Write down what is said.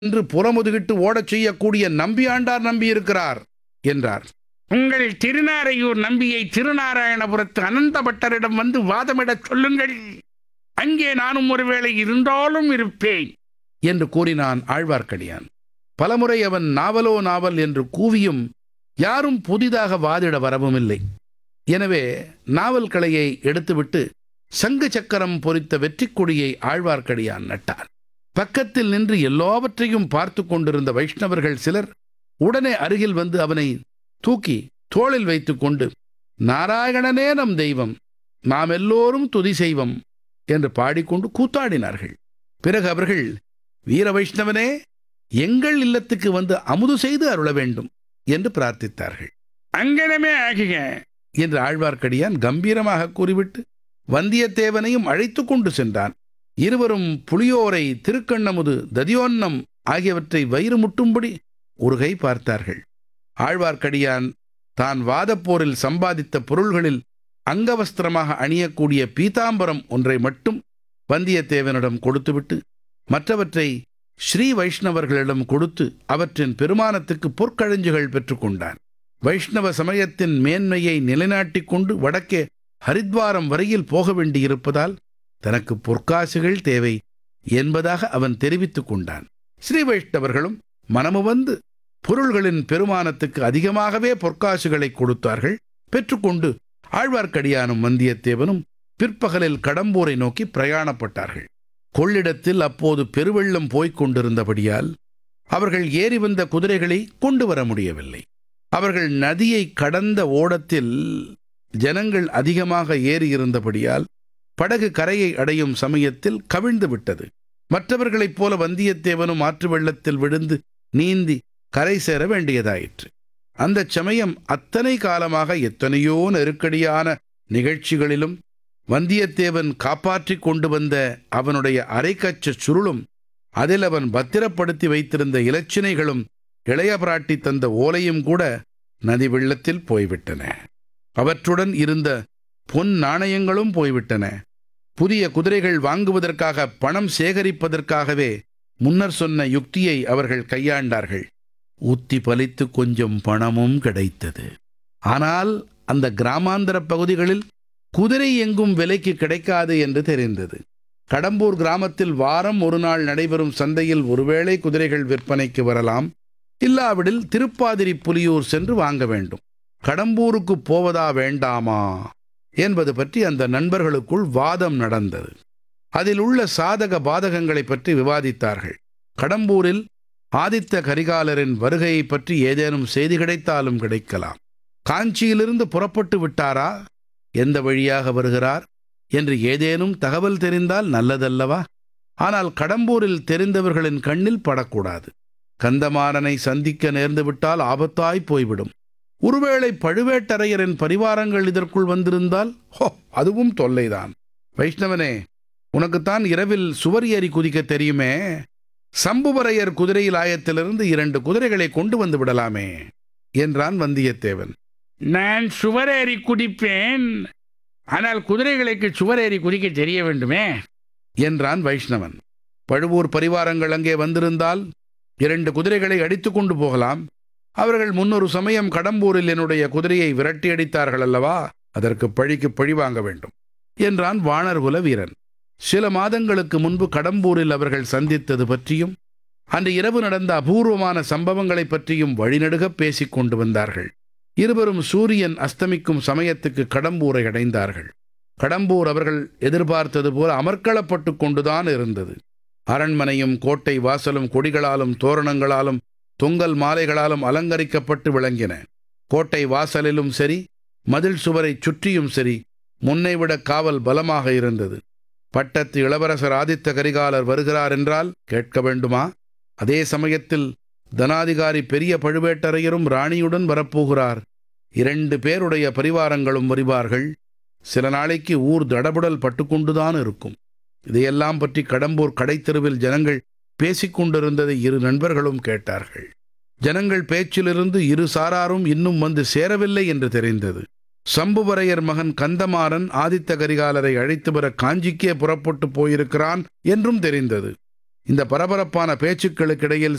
என்று புறமுதுகிட்டு ஓடச் செய்யக்கூடிய நம்பியாண்டார் நம்பியிருக்கிறார் என்றார் உங்கள் திருநாரையூர் நம்பியை திருநாராயணபுரத்து அனந்த பட்டரிடம் வந்து வாதமிடச் சொல்லுங்கள் அங்கே நானும் ஒருவேளை இருந்தாலும் இருப்பேன் என்று கூறினான் ஆழ்வார்க்கடியான் பலமுறை அவன் நாவலோ நாவல் என்று கூவியும் யாரும் புதிதாக வாதிட வரவும் இல்லை எனவே நாவல் கலையை எடுத்துவிட்டு சங்கு சக்கரம் பொறித்த வெற்றிக் கொடியை ஆழ்வார்க்கடியான் நட்டார் பக்கத்தில் நின்று எல்லாவற்றையும் பார்த்து கொண்டிருந்த வைஷ்ணவர்கள் சிலர் உடனே அருகில் வந்து அவனை தூக்கி தோளில் வைத்துக்கொண்டு நாராயணனே நம் தெய்வம் நாம் எல்லோரும் துதி செய்வம் என்று பாடிக்கொண்டு கூத்தாடினார்கள் பிறகு அவர்கள் வீர வைஷ்ணவனே எங்கள் இல்லத்துக்கு வந்து அமுது செய்து அருள வேண்டும் என்று பிரார்த்தித்தார்கள் அங்கனமே ஆகுக என்று ஆழ்வார்க்கடியான் கம்பீரமாக கூறிவிட்டு வந்தியத்தேவனையும் அழைத்து கொண்டு சென்றான் இருவரும் புளியோரை திருக்கண்ணமுது ததியோன்னம் ஆகியவற்றை வயிறு முட்டும்படி ஒரு கை பார்த்தார்கள் ஆழ்வார்க்கடியான் தான் வாதப்போரில் சம்பாதித்த பொருள்களில் அங்கவஸ்திரமாக அணியக்கூடிய பீதாம்பரம் ஒன்றை மட்டும் வந்தியத்தேவனிடம் கொடுத்துவிட்டு மற்றவற்றை ஸ்ரீ வைஷ்ணவர்களிடம் கொடுத்து அவற்றின் பெருமானத்துக்கு பொற்கழஞ்சுகள் பெற்றுக்கொண்டான் வைஷ்ணவ சமயத்தின் மேன்மையை நிலைநாட்டிக் கொண்டு வடக்கே ஹரித்வாரம் வரையில் போக வேண்டியிருப்பதால் தனக்கு பொற்காசுகள் தேவை என்பதாக அவன் தெரிவித்துக் கொண்டான் ஸ்ரீ வைஷ்ணவர்களும் மனமுவந்து பொருள்களின் பெருமானத்துக்கு அதிகமாகவே பொற்காசுகளை கொடுத்தார்கள் பெற்றுக்கொண்டு ஆழ்வார்க்கடியானும் வந்தியத்தேவனும் பிற்பகலில் கடம்பூரை நோக்கி பிரயாணப்பட்டார்கள் கொள்ளிடத்தில் அப்போது பெருவெள்ளம் போய்க் கொண்டிருந்தபடியால் அவர்கள் ஏறி வந்த குதிரைகளை கொண்டு வர முடியவில்லை அவர்கள் நதியை கடந்த ஓடத்தில் ஜனங்கள் அதிகமாக ஏறி இருந்தபடியால் படகு கரையை அடையும் சமயத்தில் கவிழ்ந்து விட்டது மற்றவர்களைப் போல வந்தியத்தேவனும் ஆற்று வெள்ளத்தில் விழுந்து நீந்தி கரை சேர வேண்டியதாயிற்று அந்தச் சமயம் அத்தனை காலமாக எத்தனையோ நெருக்கடியான நிகழ்ச்சிகளிலும் வந்தியத்தேவன் காப்பாற்றிக் கொண்டு வந்த அவனுடைய அரைக்கச்ச சுருளும் அதில் அவன் பத்திரப்படுத்தி வைத்திருந்த இலச்சினைகளும் இளைய பிராட்டி தந்த ஓலையும் கூட நதி வெள்ளத்தில் போய்விட்டன அவற்றுடன் இருந்த பொன் நாணயங்களும் போய்விட்டன புதிய குதிரைகள் வாங்குவதற்காக பணம் சேகரிப்பதற்காகவே முன்னர் சொன்ன யுக்தியை அவர்கள் கையாண்டார்கள் உத்தி பலித்து கொஞ்சம் பணமும் கிடைத்தது ஆனால் அந்த கிராமாந்தர பகுதிகளில் குதிரை எங்கும் விலைக்கு கிடைக்காது என்று தெரிந்தது கடம்பூர் கிராமத்தில் வாரம் ஒரு நாள் நடைபெறும் சந்தையில் ஒருவேளை குதிரைகள் விற்பனைக்கு வரலாம் இல்லாவிடில் திருப்பாதிரி புலியூர் சென்று வாங்க வேண்டும் கடம்பூருக்கு போவதா வேண்டாமா என்பது பற்றி அந்த நண்பர்களுக்குள் வாதம் நடந்தது அதில் உள்ள சாதக பாதகங்களை பற்றி விவாதித்தார்கள் கடம்பூரில் ஆதித்த கரிகாலரின் வருகையை பற்றி ஏதேனும் செய்தி கிடைத்தாலும் கிடைக்கலாம் காஞ்சியிலிருந்து புறப்பட்டு விட்டாரா எந்த வழியாக வருகிறார் என்று ஏதேனும் தகவல் தெரிந்தால் நல்லதல்லவா ஆனால் கடம்பூரில் தெரிந்தவர்களின் கண்ணில் படக்கூடாது கந்தமாறனை சந்திக்க நேர்ந்துவிட்டால் ஆபத்தாய் போய்விடும் ஒருவேளை பழுவேட்டரையரின் பரிவாரங்கள் இதற்குள் வந்திருந்தால் ஹோ அதுவும் தொல்லைதான் வைஷ்ணவனே உனக்குத்தான் இரவில் சுவர் ஏறி குதிக்க தெரியுமே சம்புவரையர் குதிரையில் ஆயத்திலிருந்து இரண்டு குதிரைகளை கொண்டு வந்து விடலாமே என்றான் வந்தியத்தேவன் நான் சுவரேறி குதிப்பேன் ஆனால் குதிரைகளுக்கு சுவரேறி குதிக்க தெரிய வேண்டுமே என்றான் வைஷ்ணவன் பழுவூர் பரிவாரங்கள் அங்கே வந்திருந்தால் இரண்டு குதிரைகளை அடித்துக் கொண்டு போகலாம் அவர்கள் முன்னொரு சமயம் கடம்பூரில் என்னுடைய குதிரையை விரட்டி அடித்தார்கள் அல்லவா அதற்கு பழிக்கு பழி வாங்க வேண்டும் என்றான் வாணர்குல வீரன் சில மாதங்களுக்கு முன்பு கடம்பூரில் அவர்கள் சந்தித்தது பற்றியும் அன்று இரவு நடந்த அபூர்வமான சம்பவங்களைப் பற்றியும் வழிநடுகப் பேசிக் கொண்டு வந்தார்கள் இருவரும் சூரியன் அஸ்தமிக்கும் சமயத்துக்கு கடம்பூரை அடைந்தார்கள் கடம்பூர் அவர்கள் எதிர்பார்த்தது போல அமர்க்களப்பட்டு கொண்டுதான் இருந்தது அரண்மனையும் கோட்டை வாசலும் கொடிகளாலும் தோரணங்களாலும் தொங்கல் மாலைகளாலும் அலங்கரிக்கப்பட்டு விளங்கின கோட்டை வாசலிலும் சரி மதில் சுவரைச் சுற்றியும் சரி முன்னைவிட காவல் பலமாக இருந்தது பட்டத்து இளவரசர் ஆதித்த கரிகாலர் வருகிறார் என்றால் கேட்க வேண்டுமா அதே சமயத்தில் தனாதிகாரி பெரிய பழுவேட்டரையரும் ராணியுடன் வரப்போகிறார் இரண்டு பேருடைய பரிவாரங்களும் வருவார்கள் சில நாளைக்கு ஊர் தடபுடல் பட்டுக்கொண்டுதான் இருக்கும் இதையெல்லாம் பற்றி கடம்பூர் கடைத்தெருவில் ஜனங்கள் பேசிக் கொண்டிருந்ததை இரு நண்பர்களும் கேட்டார்கள் ஜனங்கள் பேச்சிலிருந்து இரு சாராரும் இன்னும் வந்து சேரவில்லை என்று தெரிந்தது சம்புவரையர் மகன் கந்தமாறன் ஆதித்த கரிகாலரை அழைத்து வர காஞ்சிக்கே புறப்பட்டு போயிருக்கிறான் என்றும் தெரிந்தது இந்த பரபரப்பான பேச்சுக்களுக்கிடையில்